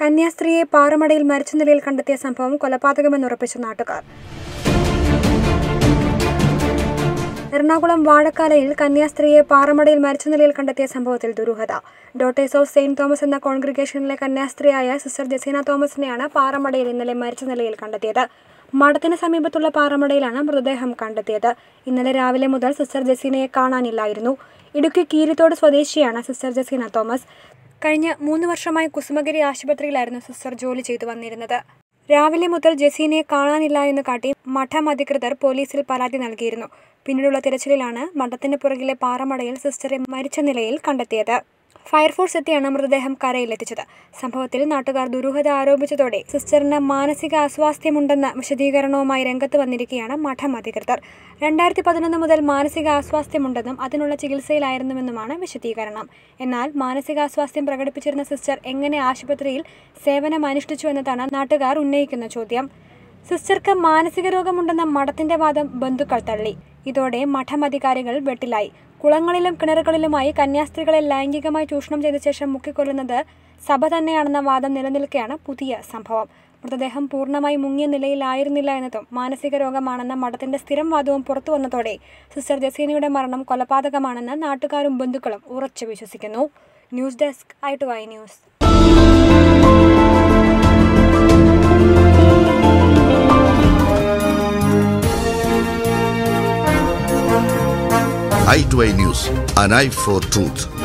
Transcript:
കന്യാസ്ത്രീയെ പാറമടയിൽ മരിച്ച നിലയിൽ കണ്ടെത്തിയ സംഭവം കൊലപാതകമെന്നുറപ്പിച്ച നാട്ടുകാർ എറണാകുളം വാഴക്കാലയിൽ കന്യാസ്ത്രീയെ പാറമടയിൽ മരിച്ച നിലയിൽ കണ്ടെത്തിയ സംഭവത്തിൽ ദുരൂഹത ഡോട്ടേഴ്സ് ഓഫ് സെയിന്റ് തോമസ് എന്ന കോൺഗ്രിഗേഷനിലെ കന്യാസ്ത്രീയായ സിസ്റ്റർ ജസീന തോമസിനെയാണ് പാറമടയിൽ ഇന്നലെ മരിച്ച നിലയിൽ കണ്ടെത്തിയത് മഠത്തിന് സമീപത്തുള്ള പാറമടയിലാണ് മൃതദേഹം കണ്ടെത്തിയത് ഇന്നലെ രാവിലെ മുതൽ സിസ്റ്റർ ജസീനയെ കാണാനില്ലായിരുന്നു ഇടുക്കി കീരിത്തോട് സ്വദേശിയാണ് സിസ്റ്റർ ജസീന തോമസ് കഴിഞ്ഞ മൂന്ന് വർഷമായി കുസുമഗിരി ആശുപത്രിയിലായിരുന്നു സിസ്റ്റർ ജോലി ചെയ്തു വന്നിരുന്നത് രാവിലെ മുതൽ ജസീനയെ കാണാനില്ല എന്ന് കാട്ടി മഠം അധികൃതർ പോലീസിൽ പരാതി നൽകിയിരുന്നു പിന്നീടുള്ള തിരച്ചിലിലാണ് മഠത്തിന് പുറകിലെ പാറമടയിൽ സിസ്റ്ററെ മരിച്ച നിലയിൽ കണ്ടെത്തിയത് ഫയർഫോഴ്സ് എത്തിയാണ് മൃതദേഹം കരയിലെത്തിച്ചത് സംഭവത്തിൽ നാട്ടുകാർ ദുരൂഹത ആരോപിച്ചതോടെ സിസ്റ്ററിന് മാനസിക അസ്വാസ്ഥ്യമുണ്ടെന്ന വിശദീകരണവുമായി രംഗത്ത് വന്നിരിക്കുകയാണ് മഠം അധികൃതർ രണ്ടായിരത്തി പതിനൊന്ന് മുതൽ മാനസിക അസ്വാസ്ഥ്യമുണ്ടെന്നും അതിനുള്ള ചികിത്സയിലായിരുന്നുവെന്നുമാണ് വിശദീകരണം എന്നാൽ മാനസികാസ്വാസ്ഥ്യം പ്രകടിപ്പിച്ചിരുന്ന സിസ്റ്റർ എങ്ങനെ ആശുപത്രിയിൽ സേവനം അനുഷ്ഠിച്ചു എന്നതാണ് നാട്ടുകാർ ഉന്നയിക്കുന്ന ചോദ്യം സിസ്റ്റർക്ക് മാനസിക രോഗമുണ്ടെന്ന മഠത്തിന്റെ വാദം ബന്ധുക്കൾ തള്ളി ഇതോടെ മഠം അധികാരികൾ വെട്ടിലായി കുളങ്ങളിലും കിണറുകളിലുമായി കന്യാസ്ത്രീകളെ ലൈംഗികമായി ചൂഷണം ചെയ്ത ശേഷം മുക്കിക്കൊല്ലുന്നത് സഭ തന്നെയാണെന്ന വാദം നിലനിൽക്കെയാണ് പുതിയ സംഭവം മൃതദേഹം പൂർണ്ണമായി മുങ്ങിയ നിലയിലായിരുന്നില്ല എന്നതും മാനസിക രോഗമാണെന്ന മഠത്തിന്റെ സ്ഥിരം വാദവും പുറത്തു വന്നതോടെ സിസ്റ്റർ ജസീനയുടെ മരണം കൊലപാതകമാണെന്ന് നാട്ടുകാരും ബന്ധുക്കളും ഉറച്ചു വിശ്വസിക്കുന്നു news desk I to I news i2i News, an eye for truth.